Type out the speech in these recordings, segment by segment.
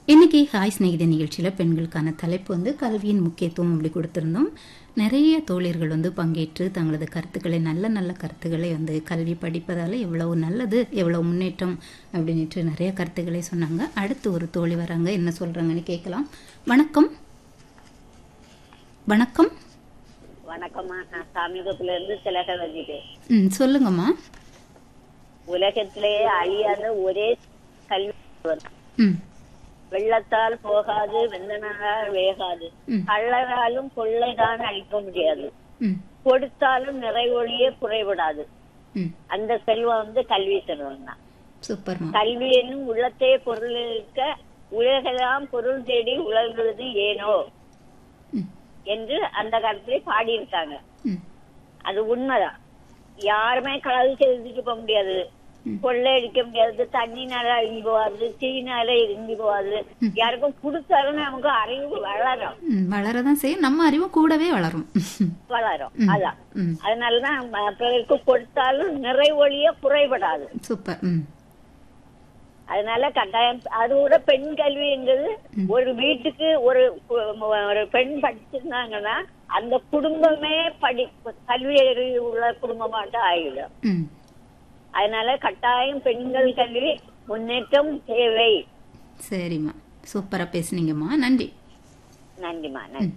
இன்னைக்கு ஹாய் ஸ்நேகித நிகழ்ச்சியில் பெண்களுக்கான தலைப்பு வந்து கல்வியின் முக்கியத்துவம் அப்படி கொடுத்துருந்தோம் நிறைய தோழியர்கள் வந்து பங்கேற்று தங்களது கருத்துக்களை நல்ல நல்ல கருத்துக்களை வந்து கல்வி படிப்பதால் எவ்வளவு நல்லது எவ்வளவு முன்னேற்றம் அப்படின்ட்டு நிறைய கருத்துக்களை சொன்னாங்க அடுத்து ஒரு தோழி வராங்க என்ன சொல்கிறாங்கன்னு கேட்கலாம் வணக்கம் வணக்கம் வணக்கம்மா நான் சமீபத்துல இருந்து திலகவதி பேசுறேன். ம் சொல்லுங்கம்மா உலகத்திலேயே அழியாத ஒரே கல்வி வரும். ம் வெள்ளத்தால் போகாது வெந்தனால் வேகாது ம். கள்ளராலும் கொள்ளைதான் அழிக்க முடியாது ம் கொடுத்தாலும் நிறைவொழியே குறைவிடாது ம் அந்த செல்வம் வந்து கல்வி செல்வம் தான் சூப்பர்மா கல்வி என்னும் உள்ளத்தே பொருள் இருக்க உலகெல்லாம் பொருள் தேடி உலகுவது ஏனோ ம் என்று அந்த காலத்திலே பாடியிருக்காங்க ம் அது உண்மைதான் யாருமே களவு செய்துட்டு போக முடியாது கொள்ளை அடிக்க முடியாது தண்ணினால இறங்கி போவாது தீனால இறங்கி போவாது யாருக்கும் கொடுத்தாலும் நமக்கு அறிவு வளரும் ம் வளரதான் செய்யும் நம்ம அறிவும் கூடவே வளரும் வளரும் ம். அதான் ம் அதனாலதான் ம- பிறருக்கு கொடுத்தாலும் நிறைவொழிய குறைபடாது சூப்பர் ம் அதனால கட்டாயம் அதோட பெண் கல்விங்கிறது ஒரு வீட்டுக்கு ஒரு கு- ஒரு பெண் படிச்சிருந்தாங்கன்னா அந்த குடும்பமே படி கல்வி அறிவு உள்ள குடும்பமாட்டம் ஆகிடும் ம் அதனால கட்டாயம் பெண்கள் கல்வி முன்னேற்றம் தேவை சரிம்மா சூப்பராக பேசுனீங்கம்மா நன்றி நன்றிமா நன்றி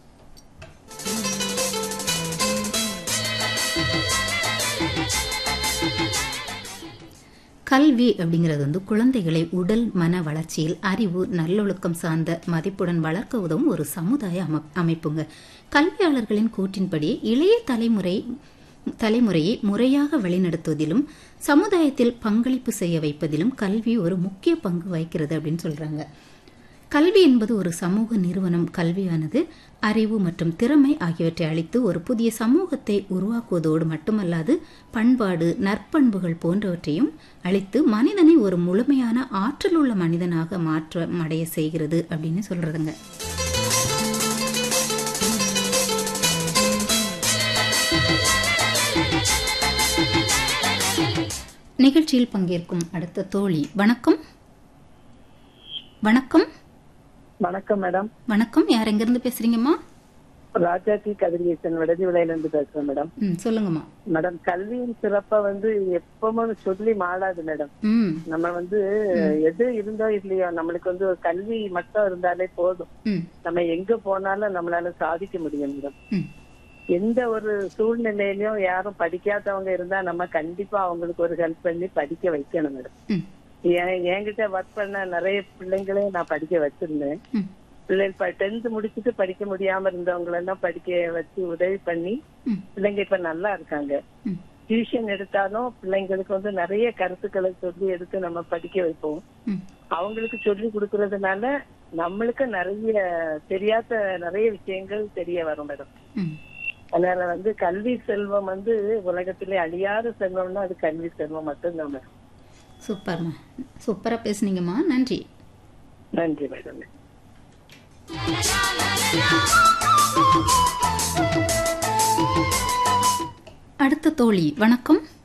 கல்வி அப்படிங்கிறது வந்து குழந்தைகளை உடல் மன வளர்ச்சியில் அறிவு நல்லொழுக்கம் சார்ந்த மதிப்புடன் வளர்க்க உதவும் ஒரு சமுதாய அம அமைப்புங்க கல்வியாளர்களின் கூற்றின்படி இளைய தலைமுறை தலைமுறையை முறையாக வழிநடத்துவதிலும் சமுதாயத்தில் பங்களிப்பு செய்ய வைப்பதிலும் கல்வி ஒரு முக்கிய பங்கு வகிக்கிறது அப்படின்னு சொல்றாங்க கல்வி என்பது ஒரு சமூக நிறுவனம் கல்வியானது அறிவு மற்றும் திறமை ஆகியவற்றை அளித்து ஒரு புதிய சமூகத்தை உருவாக்குவதோடு மட்டுமல்லாது பண்பாடு நற்பண்புகள் போன்றவற்றையும் அளித்து மனிதனை ஒரு முழுமையான ஆற்றல் உள்ள மனிதனாக மாற்ற அடைய செய்கிறது அப்படின்னு சொல்றதுங்க நிகழ்ச்சியில் பங்கேற்கும் அடுத்த தோழி வணக்கம் வணக்கம் வணக்கம் மேடம் வணக்கம் யார் எங்கிருந்து பேசுறீங்கம்மா ராஜாஜி கதிரியேசன் விடதி விலையில இருந்து பேசுறேன் மேடம் ம் சொல்லுங்கம்மா மேடம் கல்வியின் சிறப்பை வந்து எப்பவும் சொல்லி மாறாது மேடம் ம் நம்ம வந்து எது இருந்தோ இல்லையோ நம்மளுக்கு வந்து ஒரு கல்வி மட்டும் இருந்தாலே போதும் ம் நம்ம எங்க போனாலும் நம்மளால சாதிக்க முடியும் மேடம் ம் எந்த ஒரு சூழ்நிலையிலயும் யாரும் படிக்காதவங்க இருந்தா நம்ம கண்டிப்பா அவங்களுக்கு ஒரு ஹெல்ப் பண்ணி படிக்க வைக்கணும் மேடம் ம் என்- என்கிட்ட ஒர்க் பண்ண நிறைய பிள்ளைங்களையும் நான் படிக்க வச்சிருந்தேன் ம் பிள்ளைகள் டென்த் முடிச்சுட்டு படிக்க முடியாம இருந்தவங்க எல்லாம் படிக்க வச்சு உதவி பண்ணி ம் பிள்ளைங்க இப்ப நல்லா இருக்காங்க ம் டியூஷன் எடுத்தாலும் பிள்ளைங்களுக்கு வந்து நிறைய கருத்துக்களை சொல்லி எடுத்து நம்ம படிக்க வைப்போம் ம் அவங்களுக்கு சொல்லி கொடுக்கறதுனால நம்மளுக்கு நிறைய தெரியாத நிறைய விஷயங்கள் தெரிய வரும் மேடம் ம் அதனால வந்து கல்வி செல்வம் வந்து உலகத்திலே அழியாத செல்வம்னா அது கல்வி செல்வம் மட்டும்தான் மேடம் சூப்பர்மா சூப்பராக பேசுனீங்கம்மா நன்றி நன்றி மேடம் அடுத்த தோழி வணக்கம்